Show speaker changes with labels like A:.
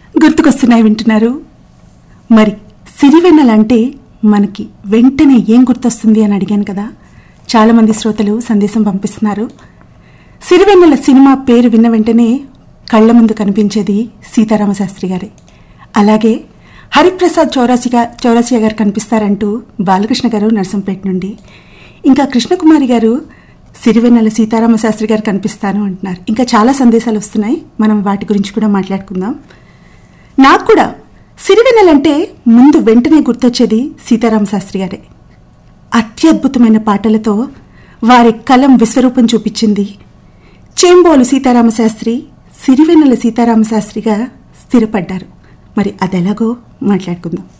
A: గుర్తుకొస్తున్నాయి వింటున్నారు మరి సిరివెన్నెలంటే మనకి వెంటనే ఏం గుర్తొస్తుంది అని అడిగాను కదా చాలా మంది శ్రోతలు సందేశం పంపిస్తున్నారు సిరివెన్నెల సినిమా పేరు విన్న వెంటనే కళ్ళ ముందు కనిపించేది సీతారామ శాస్త్రి గారే అలాగే హరిప్రసాద్ చౌరాసిగా చౌరాసియా గారు కనిపిస్తారంటూ బాలకృష్ణ గారు నర్సంపేట నుండి ఇంకా కృష్ణకుమారి గారు సిరివెన్నెల సీతారామ శాస్త్రి గారు కనిపిస్తాను అంటున్నారు ఇంకా చాలా సందేశాలు వస్తున్నాయి మనం వాటి గురించి కూడా మాట్లాడుకుందాం నాకు కూడా సిరివెన్నెలంటే ముందు వెంటనే గుర్తొచ్చేది సీతారామ శాస్త్రి గారే అత్యద్భుతమైన పాటలతో వారి కలం విశ్వరూపం చూపించింది చేంబోలు సీతారామ శాస్త్రి సిరివెన్నెల సీతారామ శాస్త్రిగా స్థిరపడ్డారు మరి అదెలాగో మాట్లాడుకుందాం